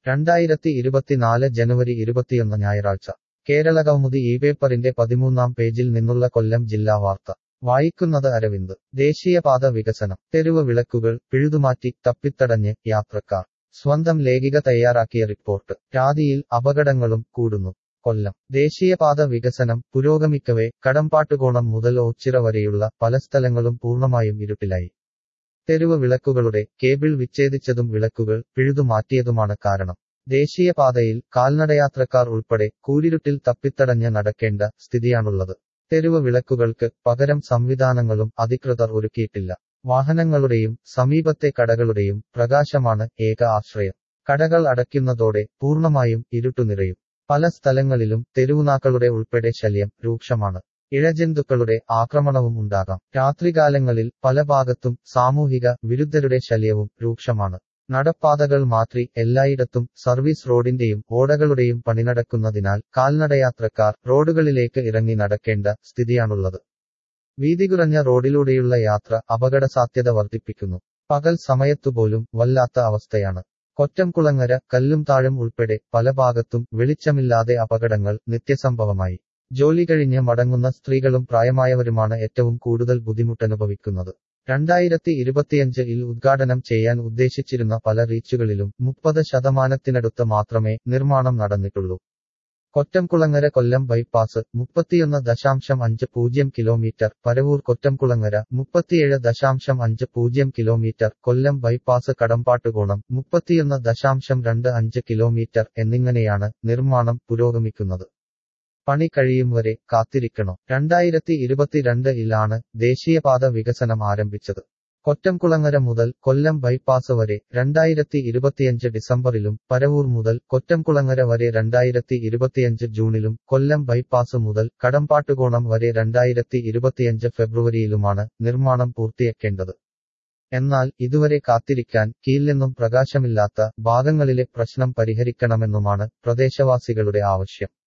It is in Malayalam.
രണ്ടായിരത്തി ഇരുപത്തിനാല് ജനുവരി ഇരുപത്തിയൊന്ന് ഞായറാഴ്ച കേരള കൗമുദി ഈ പേപ്പറിന്റെ പതിമൂന്നാം പേജിൽ നിന്നുള്ള കൊല്ലം ജില്ലാ വാർത്ത വായിക്കുന്നത് അരവിന്ദ് ദേശീയപാത വികസനം തെരുവ് വിളക്കുകൾ പിഴുതുമാറ്റി തപ്പിത്തടഞ്ഞ് യാത്രക്കാർ സ്വന്തം ലേഖിക തയ്യാറാക്കിയ റിപ്പോർട്ട് രാതിയിൽ അപകടങ്ങളും കൂടുന്നു കൊല്ലം ദേശീയപാത വികസനം പുരോഗമിക്കവേ കടമ്പാട്ടുകോണം മുതൽ ഓച്ചിറ വരെയുള്ള പല സ്ഥലങ്ങളും പൂർണ്ണമായും ഇരുട്ടിലായി തെരുവ് വിളക്കുകളുടെ കേബിൾ വിച്ഛേദിച്ചതും വിളക്കുകൾ പിഴുതുമാറ്റിയതുമാണ് കാരണം ദേശീയപാതയിൽ കാൽനടയാത്രക്കാർ ഉൾപ്പെടെ കൂരിരുട്ടിൽ തപ്പിത്തടഞ്ഞ് നടക്കേണ്ട സ്ഥിതിയാണുള്ളത് തെരുവ് വിളക്കുകൾക്ക് പകരം സംവിധാനങ്ങളും അധികൃതർ ഒരുക്കിയിട്ടില്ല വാഹനങ്ങളുടെയും സമീപത്തെ കടകളുടെയും പ്രകാശമാണ് ഏക ആശ്രയം കടകൾ അടയ്ക്കുന്നതോടെ പൂർണ്ണമായും ഇരുട്ടു നിറയും പല സ്ഥലങ്ങളിലും തെരുവുനാക്കളുടെ ഉൾപ്പെടെ ശല്യം രൂക്ഷമാണ് ഇഴജന്തുക്കളുടെ ആക്രമണവും ഉണ്ടാകാം രാത്രികാലങ്ങളിൽ പല ഭാഗത്തും സാമൂഹിക വിരുദ്ധരുടെ ശല്യവും രൂക്ഷമാണ് നടപ്പാതകൾ മാറ്റി എല്ലായിടത്തും സർവീസ് റോഡിന്റെയും ഓടകളുടെയും പണി നടക്കുന്നതിനാൽ കാൽനടയാത്രക്കാർ റോഡുകളിലേക്ക് ഇറങ്ങി നടക്കേണ്ട സ്ഥിതിയാണുള്ളത് വീതി കുറഞ്ഞ റോഡിലൂടെയുള്ള യാത്ര അപകട സാധ്യത വർദ്ധിപ്പിക്കുന്നു പകൽ സമയത്തുപോലും വല്ലാത്ത അവസ്ഥയാണ് കൊറ്റംകുളങ്ങര കല്ലും താഴും ഉൾപ്പെടെ പല ഭാഗത്തും വെളിച്ചമില്ലാതെ അപകടങ്ങൾ നിത്യസംഭവമായി ജോലി കഴിഞ്ഞ് മടങ്ങുന്ന സ്ത്രീകളും പ്രായമായവരുമാണ് ഏറ്റവും കൂടുതൽ ബുദ്ധിമുട്ടനുഭവിക്കുന്നത് രണ്ടായിരത്തി ഇരുപത്തിയഞ്ച് ഇൽ ഉദ്ഘാടനം ചെയ്യാൻ ഉദ്ദേശിച്ചിരുന്ന പല റീച്ചുകളിലും മുപ്പത് ശതമാനത്തിനടുത്ത് മാത്രമേ നിർമ്മാണം നടന്നിട്ടുള്ളൂ കൊറ്റംകുളങ്ങര കൊല്ലം ബൈപ്പാസ് മുപ്പത്തിയൊന്ന് ദശാംശം അഞ്ച് പൂജ്യം കിലോമീറ്റർ പരവൂർ കൊറ്റംകുളങ്ങര മുപ്പത്തിയേഴ് ദശാംശം അഞ്ച് പൂജ്യം കിലോമീറ്റർ കൊല്ലം ബൈപ്പാസ് കടമ്പാട്ടുകോണം മുപ്പത്തിയൊന്ന് ദശാംശം രണ്ട് അഞ്ച് കിലോമീറ്റർ എന്നിങ്ങനെയാണ് നിർമ്മാണം പുരോഗമിക്കുന്നത് പണി കഴിയും വരെ കാത്തിരിക്കണോ രണ്ടായിരത്തി ഇരുപത്തിരണ്ട് ഇലാണ് ദേശീയപാത വികസനം ആരംഭിച്ചത് കൊറ്റംകുളങ്ങര മുതൽ കൊല്ലം ബൈപ്പാസ് വരെ രണ്ടായിരത്തി ഇരുപത്തിയഞ്ച് ഡിസംബറിലും പരവൂർ മുതൽ കൊറ്റംകുളങ്ങര വരെ രണ്ടായിരത്തി ഇരുപത്തിയഞ്ച് ജൂണിലും കൊല്ലം ബൈപ്പാസ് മുതൽ കടമ്പാട്ടുകോണം വരെ രണ്ടായിരത്തി ഇരുപത്തിയഞ്ച് ഫെബ്രുവരിയിലുമാണ് നിർമ്മാണം പൂർത്തിയാക്കേണ്ടത് എന്നാൽ ഇതുവരെ കാത്തിരിക്കാൻ കീഴിലെന്നും പ്രകാശമില്ലാത്ത ഭാഗങ്ങളിലെ പ്രശ്നം പരിഹരിക്കണമെന്നുമാണ് പ്രദേശവാസികളുടെ ആവശ്യം